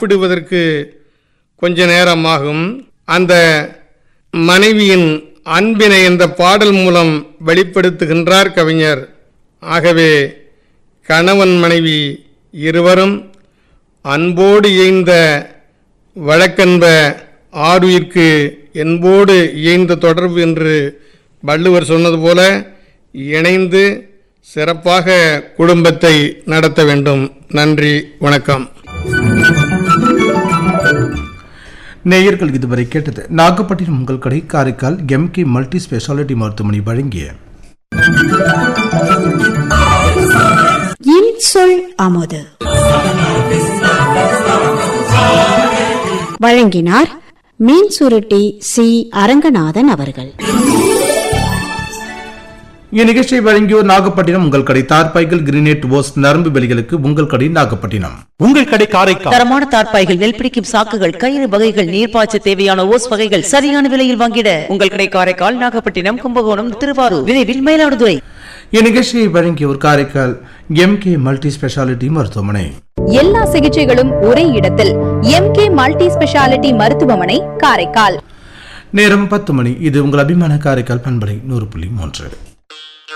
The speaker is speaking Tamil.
சாப்பிடுவதற்கு கொஞ்ச நேரமாகும் அந்த மனைவியின் அன்பினை இந்த பாடல் மூலம் வெளிப்படுத்துகின்றார் கவிஞர் ஆகவே கணவன் மனைவி இருவரும் அன்போடு இயைந்த வழக்கன்ப ஆருயிர்க்கு என்போடு இயைந்த தொடர்பு என்று வள்ளுவர் சொன்னது போல இணைந்து சிறப்பாக குடும்பத்தை நடத்த வேண்டும் நன்றி வணக்கம் நேயர்கள் இதுவரை கேட்டது நாகப்பட்டினம் உங்கள் கடை காரைக்கால் எம்கே மல்டி ஸ்பெஷாலிட்டி மருத்துவமனை வழங்கிய இன்சொல் அமுது வழங்கினார் மீன் சுருட்டி சி அரங்கநாதன் அவர்கள் இந்நிகழ்ச்சியை வழங்கியோர் நாகப்பட்டினம் உங்கள் கடை தார்பாய்கள் கிரினேட் ஓஸ் நரம்பு வெளிகளுக்கு உங்கள் கடை நாகப்பட்டினம் உங்கள் கடை காரைக்கால் தரமான தார்ப்பாய்கள் நெல் பிடிக்கும் சாக்குகள் கயிறு வகைகள் நீர்ப்பாய்ச்ச தேவையான ஓஸ் வகைகள் சரியான விலையில் வாங்கிட உங்கள் கடை காரைக்கால் நாகப்பட்டினம் கும்பகோணம் திருவாரூர் விரைவில் மயிலாடுதுறை இந்நிகழ்ச்சியை வழங்கியோர் காரைக்கால் எம்கே மல்டி ஸ்பெஷாலிட்டி மருத்துவமனை எல்லா சிகிச்சைகளும் ஒரே இடத்தில் எம்கே மல்டி ஸ்பெஷாலிட்டி மருத்துவமனை காரைக்கால் நேரம் பத்து மணி இது உங்கள் அபிமான காரைக்கால் பண்பலை நூறு புள்ளி மூன்று